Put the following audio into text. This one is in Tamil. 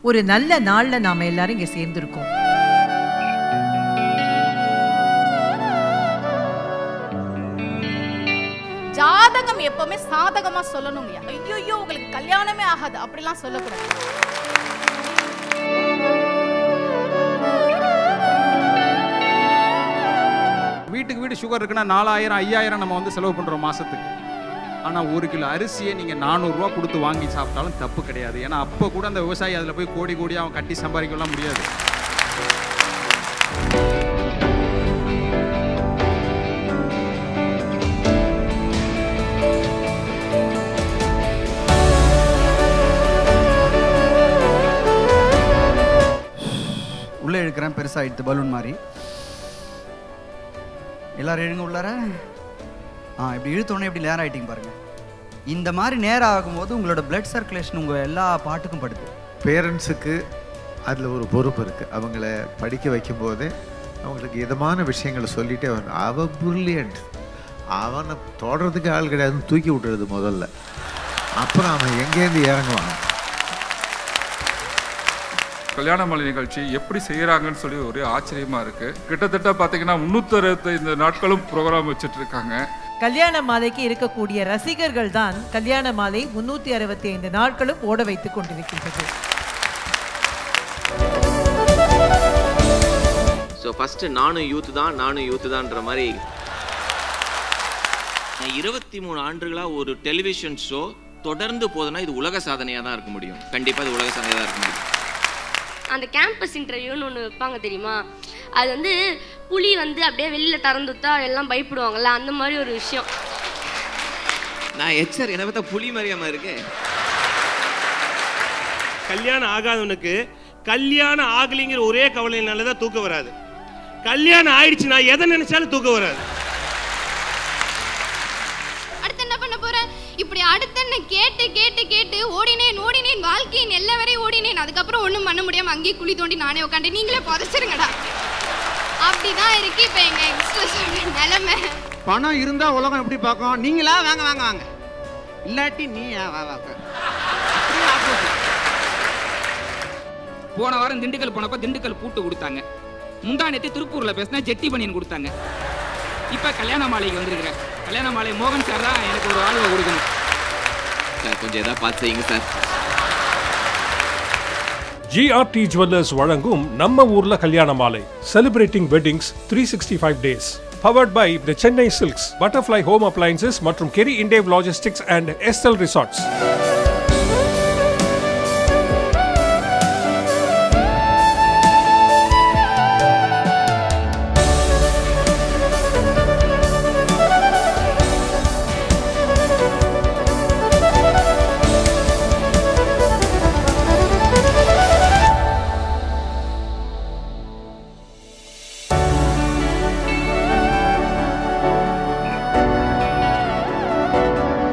ஒரு நல்ல நாள்ல நாம எல்லாரும் இங்க சேர்ந்திருக்கோம் ஜாதகம் எப்பவுமே சாதகமா சொல்லணுங்கய்யா ஐயோ உங்களுக்கு கல்யாணமே ஆகாது அப்படிலாம் சொல்லக்கூடாது வீட்டுக்கு வீடு சுகர் இருக்குன்னா நாலாயிரம் ஐயாயிரம் நம்ம வந்து செலவு பண்ணுறோம் மாதத்துக்கு ஆனால் ஒரு கிலோ அரிசியை நீங்கள் நானூறுரூவா கொடுத்து வாங்கி சாப்பிட்டாலும் தப்பு கிடையாது ஏன்னா அப்போ கூட அந்த விவசாயி அதில் போய் கோடி கோடி அவன் கட்டி சம்பாதிக்கலாம் முடியாது உள்ளே இழுக்கிறேன் பெருசாகிடுது பலூன் மாதிரி எல்லாரும் எழுங்க உள்ளார ஆ இப்படி இழுத்தோடனே இப்படி நேரம் ஆகிட்டீங்க பாருங்க இந்த மாதிரி நேரம் ஆகும்போது உங்களோட பிளட் சர்க்குலேஷன் உங்கள் எல்லா பாட்டுக்கும் படுது பேரண்ட்ஸுக்கு அதில் ஒரு பொறுப்பு இருக்குது அவங்கள படிக்க வைக்கும்போதே அவங்களுக்கு இதமான விஷயங்களை சொல்லிட்டே வரணும் அவன் பிரில்லியன்ட் அவனை தொடறதுக்கு ஆள் கிடையாதுன்னு தூக்கி விட்டுறது முதல்ல அப்புறம் அவன் எங்கேருந்து இறங்குவான் கல்யாண மாலை நிகழ்ச்சி எப்படி செய்கிறாங்கன்னு சொல்லி ஒரே ஆச்சரியமா இருக்கு கிட்டத்தட்ட பார்த்தீங்கன்னா முந்நூற்றி அறுபத்தைந்து நாட்களும் ப்ரோக்ராம் வச்சுட்டு இருக்காங்க கல்யாண மாலைக்கு இருக்கக்கூடிய ரசிகர்கள் தான் கல்யாண மாலை முன்னூத்தி அறுபத்தி ஐந்து நாட்களும் ஓட வைத்துக் கொண்டிருக்கின்றது ஸோ ஃபஸ்ட்டு நானும் யூத்து தான் நானும் யூத்து தான்ற மாதிரி நான் இருபத்தி மூணு ஆண்டுகளாக ஒரு டெலிவிஷன் ஷோ தொடர்ந்து போதுன்னா இது உலக சாதனையாக தான் இருக்க முடியும் கண்டிப்பாக இது உலக சாதனையாக தான் இருக்க முடியும் அந்த கேம்பஸ் இன்டர்வியூன்னு ஒன்று வைப்பாங்க தெரியுமா அது வந்து புலி வந்து அப்படியே வெளியில் திறந்து விட்டா எல்லாம் பயப்படுவாங்கல்ல அந்த மாதிரி ஒரு விஷயம் நான் எச்சர் என்ன பார்த்தா புலி மாதிரியாம இருக்கேன் கல்யாணம் ஆகாதவனுக்கு கல்யாணம் ஆகலைங்கிற ஒரே கவலையினால தான் தூக்கம் வராது கல்யாணம் ஆயிடுச்சுன்னா எதை நினைச்சாலும் தூக்கம் வராது அடுத்து என்ன பண்ண போறேன் இப்படி அடுத்து என்ன கேட்டு கேட்டு கேட்டு ஓடினேன் ஓடினேன் வாழ்க்கையின் எல்லா வரையும் ஓடினேன் அதுக்கப்புறம் ஒன்றும் பண்ண முடியாம அங்கேயே குழி தோண்டி நானே உட்காந்து நீங்களே புதைச்சிருங்கடா அப்படிதான் இருக்கு இப்போ எங்க யங்ஸ்டர்ஸோட நிலைமை பணம் இருந்தா உலகம் எப்படி பார்க்கும் நீங்களா வாங்க வாங்க வாங்க இல்லாட்டி நீ ஏன் வா வா உட்காரு. அப்படியே opposite. போன வாரம் திண்டுக்கல் போனப்ப திண்டுக்கல் பூட்டு கொடுத்தாங்க முந்தானத்தை திருப்பூர்ல பேசினா ஜெட்டி பனியன் கொடுத்தாங்க இப்ப கல்யாண மாலைக்கு வந்திருக்கிறேன் கல்யாண மாலை மோகன் சார் தான் எனக்கு ஒரு வாழ்வை கொடுக்கணும் சார் கொஞ்சம் எதாவது பார்த்து செய்யுங்க சார் ஜிஆர்டி ஜுவல்லர்ஸ் வழங்கும் நம்ம ஊர்ல கல்யாண மாலை celebrating weddings three sixty five days powered by the Chennai silks butterfly home appliances மற்றும் Kerry Indev logistics and SL resorts